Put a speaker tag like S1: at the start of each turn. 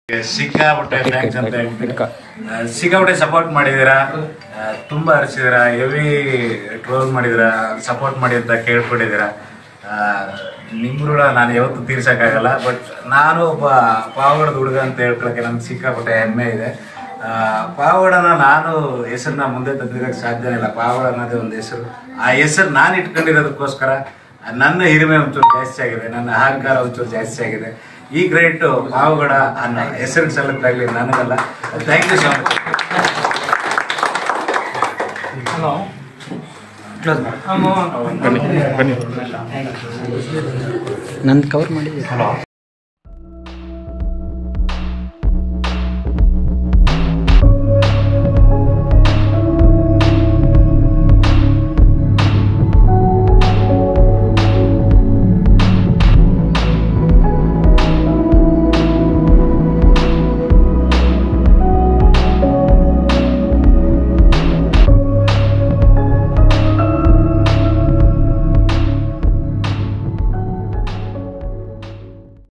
S1: ಸಿಕ್ಕಾಪಟ್ಟೆ ಥ್ಯಾಂಕ್ಸ್ ಅಂತ ಹೇಳ್ತೀನಿ ಆ, ಸಿಕ್ಕಾಪಟ್ಟೆ ಸಪೋರ್ಟ್ ಮಾಡಿದ್ದೀರಾ ಆ, ತುಂಬಾ ಹರಿಸಿದ್ದೀರಾ ಹೆವಿ ಟ್ರೋಲ್ ಮಾಡಿದ್ದೀರಾ ಸಪೋರ್ಟ್ ಮಾಡಿ ಅಂತ ಕೇಳ್ಕೊಂಡಿದ್ದೀರಾ ಆ, ನಿಮ್ಮ ಋಣ ನಾನು ಯಾವತ್ತೂ ತೀರ್ಸಕ್ಕಾಗಲ್ಲ ಬಟ್ ನಾನು ಒಬ್ಬ ಪಾವಗಡದ ಹುಡುಗ ಅಂತ ಹೇಳ್ಕೊಳಕ್ಕೆ ನಮ್ಗೆ ಸಿಕ್ಕಾಪಟ್ಟೆ ಹೆಮ್ಮೆ ಇದೆ ಆ, ಪಾವಗಡನ ನಾನು ಹೆಸರನ್ನ ಮುಂದೆ ತಂದಿರೋಕ್ಕೆ ಸಾಧ್ಯನೇ ಇಲ್ಲ ಪಾವಗಡ ಅನ್ನೋದೇ ಒಂದು ಹೆಸರು ಆ ಹೆಸರು ನಾನು ಇಟ್ಕೊಂಡಿರೋದಕ್ಕೋಸ್ಕರ ನನ್ನ ಹಿರಿಮೆ ಒಂಚೂರು ಜಾಸ್ತಿ ಆಗಿದೆ ನನ್ನ ಅಹಂಕಾರ ಒಂಚೂರು ಜಾಸ್ತಿ ಆಗಿದೆ ಈ ಗ್ರೇಟ್ ಪಾವಗಡ ಅನ್ನೋ ಹೆಸರು ಸಲ್ಲತ್ತಾಗಲಿ ನನಗಲ್ಲ ಥ್ಯಾಂಕ್ ಯು ಸೊ ಮಚ್
S2: ನಂದು ಕವರ್ ಮಾಡಿ